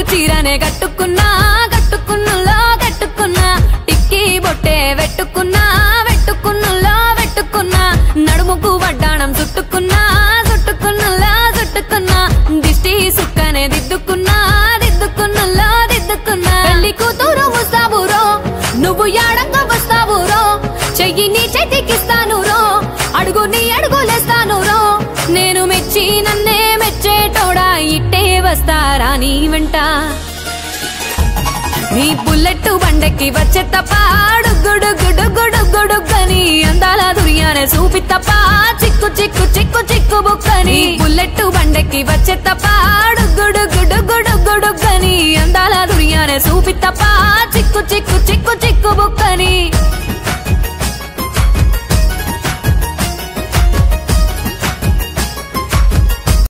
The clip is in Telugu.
చీరనే కట్టుకున్నా కట్టుకున్నులో కట్టుకున్నా టిక్కి బొట్టే వెట్టుకున్నా వెట్టుకున్నులో వెట్టుకున్నా నడుముకు వడ్డాణం చుట్టుకున్నా చుట్టుకున్నులో చుట్టుకున్నా దిష్టి సుక్కనే దిద్దుకున్నా దిద్దుకున్నులో దిద్దుకున్నా పెళ్లి కూతురు ముస్తాబురో నువ్వు యాడంగా వస్తావురో చెయ్యి నీ చేతికిస్తాను రో అడుగు నీ అడుగులేస్తాను రో నేను మెచ్చి నన్నే మెచ్చేటోడా ఇట్టే వస్తారా నీ వెంట నీ బుల్లెట్ బండకి వచ్చే తప్ప గుడు గుడు గుడు గుడుగని అందాల దుర్యానే చూపి తప్ప చిక్కు చిక్కు చిక్కు చిక్కు బుక్కని బుల్లెట్ బండకి వచ్చే తప్ప గుడు గుడు గుడు గుడుగని అందాల దుర్యానే చూపి తప్ప చిక్కు